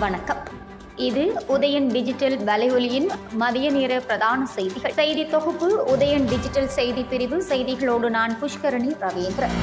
வணக்கம் இது உதயன் டிஜிட்டல் வலையொலியின் மதிய நேர பிரதான செய்திகள் செய்தி தொகுப்பு உதயன் டிஜிட்டல் செய்தி பிரிவு செய்திகளோடு நான் புஷ்கரணி ரவீந்திரன்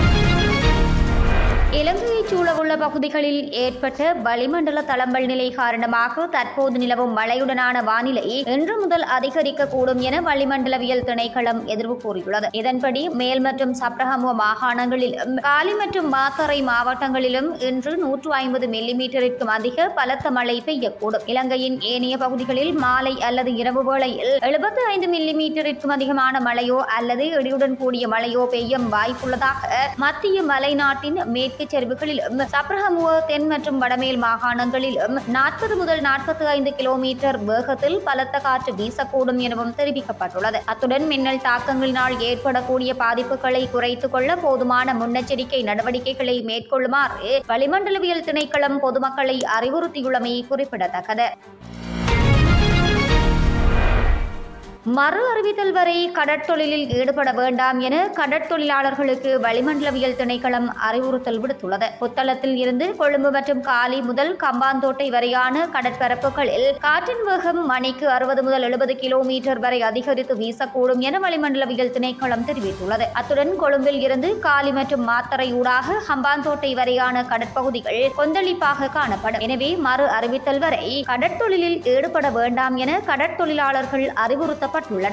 இலங்கையைச் சூழவுள்ள பகுதிகளில் ஏற்பட்ட வளிமண்டல தளம்பல் நிலை காரணமாக தற்போது நிலவும் மழையுடனான வானிலை இன்று முதல் அதிகரிக்கக்கூடும் என வளிமண்டலவியல் திணைக்களம் எதிர்வு கூறியுள்ளது இதன்படி மேல் மற்றும் சப்ரகமுவ மாகாணங்களிலும் காலி மற்றும் மாத்தறை மாவட்டங்களிலும் இன்று நூற்று ஐம்பது மில்லிமீட்டருக்கும் அதிக பலத்த மழை பெய்யக்கூடும் இலங்கையின் ஏனைய பகுதிகளில் மாலை அல்லது இரவு வேளையில் எழுபத்தி ஐந்து மில்லிமீட்டருக்கும் அதிகமான மழையோ அல்லது இடியுடன் கூடிய மழையோ பெய்யும் வாய்ப்புள்ளதாக மத்திய மலைநாட்டின் மேற்கு சரிவுகளிலும் சப்ரஹமுவ தென் மற்றும் வடமேல் மாகாணங்களிலும் நாற்பது முதல் நாற்பத்தி ஐந்து கிலோமீட்டர் வேகத்தில் பலத்த காற்று வீசக்கூடும் எனவும் தெரிவிக்கப்பட்டுள்ளது அத்துடன் மின்னல் தாக்கங்களினால் ஏற்படக்கூடிய பாதிப்புகளை குறைத்துக் கொள்ள போதுமான முன்னெச்சரிக்கை நடவடிக்கைகளை மேற்கொள்ளுமாறு வளிமண்டலவியல் திணைக்களம் பொதுமக்களை அறிவுறுத்தியுள்ளமை குறிப்பிடத்தக்கது மறு அறிவித்தல் வரை கடற்தொழிலில் ஈடுபட வேண்டாம் என கடற்தொழிலாளர்களுக்கு வளிமண்டலவியல் திணைக்களம் அறிவுறுத்தல் விடுத்துள்ளது புத்தளத்தில் இருந்து கொழும்பு மற்றும் காலி முதல் கம்பாந்தோட்டை வரையான கடற்பரப்புகளில் காற்றின் வேகம் மணிக்கு அறுபது முதல் எழுபது கிலோமீட்டர் வரை அதிகரித்து வீசக்கூடும் என வளிமண்டலவியல் திணைக்களம் தெரிவித்துள்ளது அத்துடன் கொழும்பில் இருந்து காலி மற்றும் மாத்தறை ஊடாக ஹம்பாந்தோட்டை வரையான கடற்பகுதிகள் கொந்தளிப்பாக காணப்படும் எனவே மறு அறிவித்தல் வரை கடற்தொழிலில் ஈடுபட வேண்டாம் என கடற்தொழிலாளர்கள் அறிவுறுத்தப்பட்டுள்ளனர்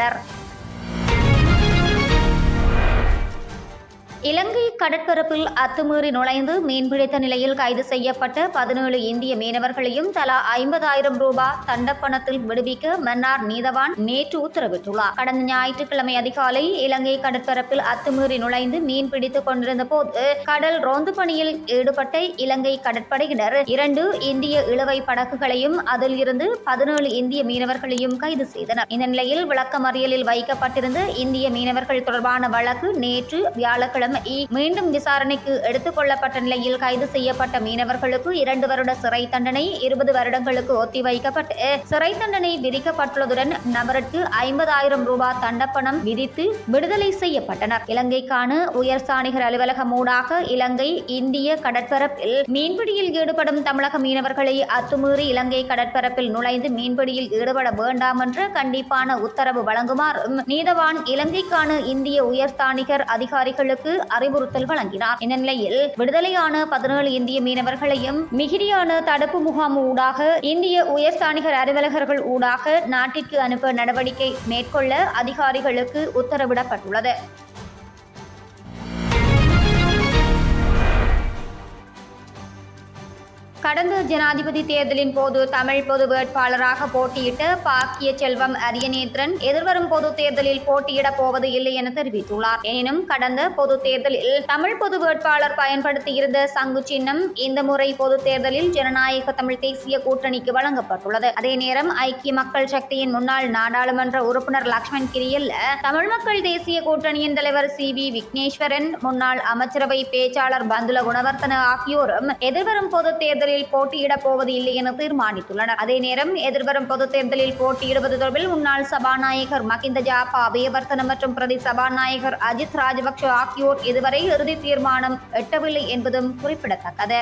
இலங்கை கடற்பரப்பில் அத்துமீறி நுழைந்து மீன்பிடித்த நிலையில் கைது செய்யப்பட்ட பதினேழு இந்திய மீனவர்களையும் தலா ஐம்பதாயிரம் ரூபாய் தண்டப்பணத்தில் விடுவிக்க மன்னார் நீதவான் நேற்று உத்தரவிட்டுள்ளார் கடந்த ஞாயிற்றுக்கிழமை அதிகாலை இலங்கை கடற்பரப்பில் அத்துமீறி நுழைந்து மீன் பிடித்துக் கொண்டிருந்த போது கடல் ரோந்து பணியில் ஈடுபட்ட இலங்கை கடற்படையினர் இரண்டு இந்திய இழுவை படகுகளையும் அதில் இருந்து பதினேழு இந்திய மீனவர்களையும் கைது செய்தனர் இந்த நிலையில் விளக்கமறியலில் வைக்கப்பட்டிருந்த இந்திய மீனவர்கள் தொடர்பான வழக்கு நேற்று வியாழக்கிழமை மீண்டும் விசாரணைக்கு எடுத்துக் கொள்ளப்பட்ட நிலையில் கைது செய்யப்பட்ட மீனவர்களுக்கு இரண்டு வருட சிறை தண்டனை இருபது வருடங்களுக்கு ஒத்திவைக்கப்பட்டு சிறை தண்டனை விதிக்கப்பட்டுள்ளதுடன் நபருக்கு ஐம்பதாயிரம் ரூபாய் தண்டப்பணம் விதித்து விடுதலை செய்யப்பட்டனர் இலங்கைக்கான உயர் சாணிகர் அலுவலகம் ஊடாக இலங்கை இந்திய கடற்பரப்பில் மீன்பிடியில் ஈடுபடும் தமிழக மீனவர்களை அத்துமீறி இலங்கை கடற்பரப்பில் நுழைந்து மீன்பிடியில் ஈடுபட வேண்டாம் என்ற கண்டிப்பான உத்தரவு வழங்குமாறும் நீதவான் இலங்கைக்கான இந்திய உயர்ஸ்தானிகர் அதிகாரிகளுக்கு அறிவுறுத்தல் வழங்கினார் இந்த நிலையில் விடுதலையான பதினேழு இந்திய மீனவர்களையும் மிகிரியான தடுப்பு முகாம் ஊடாக இந்திய உயர்ஸ்தானிகர் அலுவலகர்கள் ஊடாக நாட்டிற்கு அனுப்ப நடவடிக்கை மேற்கொள்ள அதிகாரிகளுக்கு உத்தரவிடப்பட்டுள்ளது கடந்த ஜனாதிபதி தேர்தலின் போது தமிழ் பொது வேட்பாளராக போட்டியிட்ட பாக்கிய செல்வம் அரியநேத்திரன் எதிர்வரும் பொது தேர்தலில் போட்டியிடப் போவது இல்லை என தெரிவித்துள்ளார் எனினும் கடந்த பொது தேர்தலில் தமிழ் பொது வேட்பாளர் பயன்படுத்தியிருந்த சங்கு சின்னம் இந்த முறை பொது தேர்தலில் ஜனநாயக தமிழ் தேசிய கூட்டணிக்கு வழங்கப்பட்டுள்ளது அதே நேரம் ஐக்கிய மக்கள் சக்தியின் முன்னாள் நாடாளுமன்ற உறுப்பினர் லக்ஷ்மண் கிரியல்ல தமிழ் மக்கள் தேசிய கூட்டணியின் தலைவர் சி வி விக்னேஸ்வரன் முன்னாள் அமைச்சரவை பேச்சாளர் பந்துல குணவர்த்தன ஆகியோரும் எதிர்வரும் பொது தேர்தலில் போட்டியிடப் போவது இல்லை என தீர்மானித்துள்ளனர் அதே நேரம் எதிர்வரும் பொது தேர்தலில் போட்டியிடுவது தொடர்பில் முன்னாள் சபாநாயகர் மகிந்த ஜாபா அபயவர்த்தன மற்றும் பிரதி சபாநாயகர் அஜித் ராஜபக்ஷ ஆகியோர் இதுவரை இறுதி தீர்மானம் எட்டவில்லை என்பதும் குறிப்பிடத்தக்கது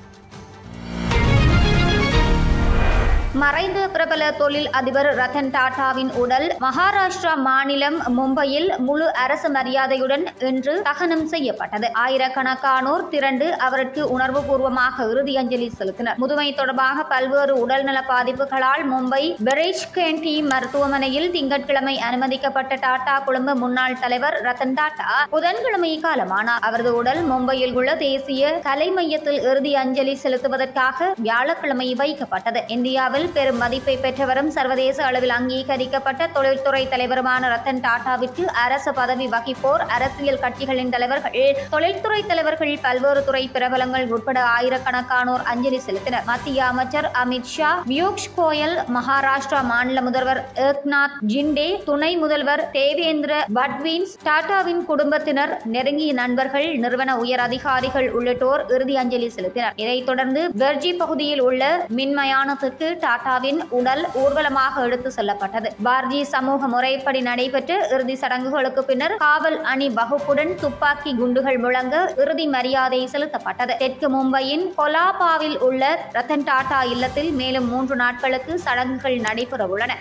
மறைந்த பிரபல தொழில் அதிபர் ரத்தன் டாடாவின் உடல் மகாராஷ்டிரா மாநிலம் மும்பையில் முழு அரசு மரியாதையுடன் இன்று தகனம் செய்யப்பட்டது ஆயிரக்கணக்கானோர் திரண்டு அவருக்கு உணர்வுபூர்வமாக இறுதி அஞ்சலி செலுத்தினர் முதுமை தொடர்பாக பல்வேறு உடல்நல பாதிப்புகளால் மும்பை பெரேஜ் கேண்டி மருத்துவமனையில் திங்கட்கிழமை அனுமதிக்கப்பட்ட டாடா குழும முன்னாள் தலைவர் ரத்தன் டாடா புதன்கிழமை காலமானார் அவரது உடல் மும்பையில் உள்ள தேசிய கலை மையத்தில் இறுதி அஞ்சலி செலுத்துவதற்காக வியாழக்கிழமை வைக்கப்பட்டது இந்தியாவில் பெரும் மதிப்பை பெற்றவரும் சர்வதேச அளவில் அங்கீகரிக்கப்பட்ட தொழில்துறை தலைவருமான ரத்தன் டாடாவிற்கு அரசு பதவி வகிப்போர் அரசியல் கட்சிகளின் தலைவர்கள் தொழில்துறை தலைவர்கள் பல்வேறு துறை பிரபலங்கள் உட்பட ஆயிரக்கணக்கானோர் அஞ்சலி செலுத்தினர் மத்திய அமைச்சர் அமித் ஷா பியூஷ் கோயல் மகாராஷ்டிரா மாநில முதல்வர் ஏக்நாத் ஜிண்டே துணை முதல்வர் தேவேந்திர பட்வீன்ஸ் டாடாவின் குடும்பத்தினர் நெருங்கிய நண்பர்கள் நிறுவன உயர் அதிகாரிகள் உள்ளிட்டோர் இறுதி அஞ்சலி செலுத்தினர் இதைத் தொடர்ந்து வெர்ஜி பகுதியில் உள்ள மின்மயானத்துக்கு டாடா டாடாவின் உடல் ஊர்வலமாக எடுத்து செல்லப்பட்டது பாரதி சமூக முறைப்படி நடைபெற்ற இறுதி சடங்குகளுக்கு பின்னர் காவல் அணி வகுப்புடன் துப்பாக்கி குண்டுகள் முழங்க இறுதி மரியாதை செலுத்தப்பட்டது தெற்கு மும்பையின் கொலாபாவில் உள்ள ரத்தன் டாடா இல்லத்தில் மேலும் மூன்று நாட்களுக்கு சடங்குகள் நடைபெற உள்ளன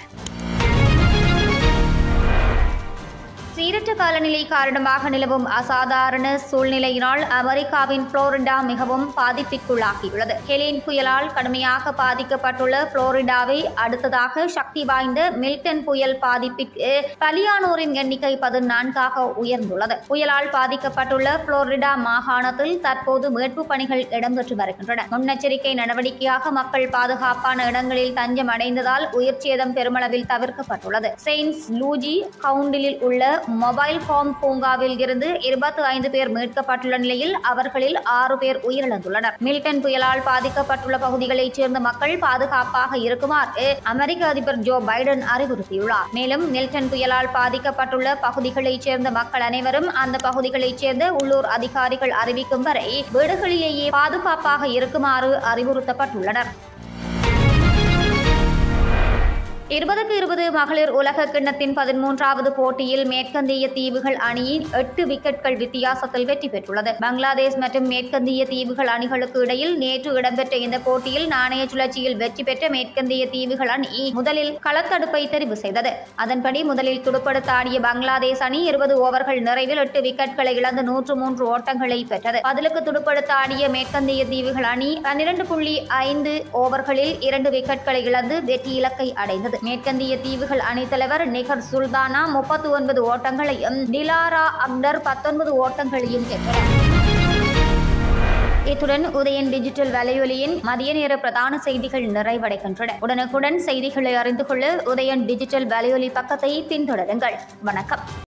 சீரற்ற காலநிலை காரணமாக நிலவும் அசாதாரண சூழ்நிலையினால் அமெரிக்காவின் புளோரிடா மிகவும் பாதிப்பிற்குள்ளாகியுள்ளது ஹெலின் புயலால் கடுமையாக பாதிக்கப்பட்டுள்ள புளோரிடாவை அடுத்ததாக சக்தி வாய்ந்த மில்டன் புயல் பாதிப்பிற்கு பலியானோரின் எண்ணிக்கை பதினான்காக உயர்ந்துள்ளது புயலால் பாதிக்கப்பட்டுள்ள புளோரிடா மாகாணத்தில் தற்போது மீட்பு பணிகள் இடம்பெற்று வருகின்றன முன்னெச்சரிக்கை நடவடிக்கையாக மக்கள் பாதுகாப்பான இடங்களில் தஞ்சம் அடைந்ததால் உயிர் சேதம் பெருமளவில் தவிர்க்கப்பட்டுள்ளது செயின்ஸ் லூஜி கவுண்டிலில் உள்ள மொபைல் ஹோம் பூங்காவில் இருந்து இருபத்தி ஐந்து பேர் மீட்கப்பட்டுள்ள நிலையில் அவர்களில் ஆறு பேர் உயிரிழந்துள்ளனர் மில்டன் புயலால் பாதிக்கப்பட்டுள்ள பகுதிகளைச் சேர்ந்த மக்கள் பாதுகாப்பாக இருக்குமாறு அமெரிக்க அதிபர் ஜோ பைடன் அறிவுறுத்தியுள்ளார் மேலும் மில்டன் புயலால் பாதிக்கப்பட்டுள்ள பகுதிகளைச் சேர்ந்த மக்கள் அனைவரும் அந்த பகுதிகளைச் சேர்ந்த உள்ளூர் அதிகாரிகள் அறிவிக்கும் வரை வீடுகளிலேயே பாதுகாப்பாக இருக்குமாறு அறிவுறுத்தப்பட்டுள்ளனர் இருபதுக்கு இருபது மகளிர் உலக கிண்ணத்தின் பதிமூன்றாவது போட்டியில் மேற்கந்திய தீவுகள் அணியின் எட்டு விக்கெட்கள் வித்தியாசத்தில் வெற்றி பெற்றுள்ளது பங்களாதேஷ் மற்றும் மேற்கந்திய தீவுகள் அணிகளுக்கு இடையில் நேற்று இடம்பெற்ற இந்த போட்டியில் நாணய சுழற்சியில் வெற்றி பெற்ற மேற்கந்திய தீவுகள் அணி முதலில் களத்தடுப்பை தெரிவு செய்தது அதன்படி முதலில் துடுப்படுத்த ஆடிய பங்களாதேஷ் அணி இருபது ஓவர்கள் நிறைவில் எட்டு விக்கெட்களை இழந்து நூற்று மூன்று ஓட்டங்களை பெற்றது பதிலுக்கு துடுப்படுத்த ஆடிய மேற்கந்திய தீவுகள் அணி பன்னிரண்டு புள்ளி ஐந்து ஓவர்களில் இரண்டு விக்கெட்களை இழந்து வெற்றி இலக்கை அடைந்தது மேற்கந்திய தீவுகள் அணித்தலைவர் நிகர் சுல்தானா முப்பத்தி ஒன்பது ஓட்டங்களையும் டிலாரா அக்டர் பத்தொன்பது ஓட்டங்களையும் பெற்றனர் இத்துடன் உதயன் டிஜிட்டல் வலையொலியின் மதிய நேர பிரதான செய்திகள் நிறைவடைகின்றன உடனுக்குடன் செய்திகளை அறிந்து கொள்ள உதயன் டிஜிட்டல் வலையொலி பக்கத்தை பின்தொடருங்கள் வணக்கம்